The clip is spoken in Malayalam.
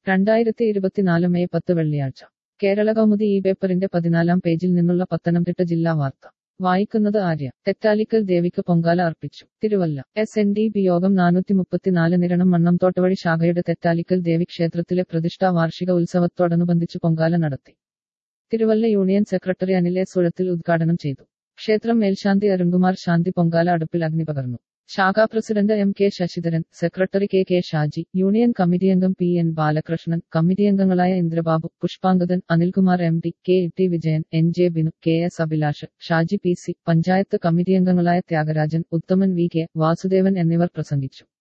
രണ്ടായിരത്തി ഇരുപത്തിനാല് മെയ് പത്ത് വെള്ളിയാഴ്ച കേരള കൗമുദി ഈ പേപ്പറിന്റെ പതിനാലാം പേജിൽ നിന്നുള്ള പത്തനംതിട്ട ജില്ലാ വാർത്ത വായിക്കുന്നത് ആര്യ തെറ്റാലിക്കൽ ദേവിക്ക് പൊങ്കാല അർപ്പിച്ചു Thiruvalla S N D P യോഗം നാനൂറ്റി മുപ്പത്തിനാല് നിരണം മണ്ണംതോട്ടവഴി ശാഖയുടെ തെറ്റാലിക്കൽ ദേവി ക്ഷേത്രത്തിലെ പ്രതിഷ്ഠാ വാർഷിക ഉത്സവത്തോടനുബന്ധിച്ച് പൊങ്കാല നടത്തി Thiruvalla union secretary Anil S സുഴത്തിൽ ഉദ്ഘാടനം ചെയ്തു ക്ഷേത്രം മേൽശാന്തി അരുൺകുമാർ ശാന്തി പൊങ്കാല അടുപ്പിൽ അഗ്നി പകർന്നു ശാഖാ president M K Sasidharan secretary K K Shaji union committee അംഗം പി എൻ ബാലകൃഷ്ണൻ കമ്മിറ്റി അംഗങ്ങളായ Indrababu Pushpangadan Anilkumar M D K T Vijayan N J Binu K S Abhilash Shaji P C panchayat committee അംഗങ്ങളായ ത്യാഗരാജൻ ഉത്തമൻ വി കെ വാസുദേവൻ എന്നിവർ പ്രസംഗിച്ചു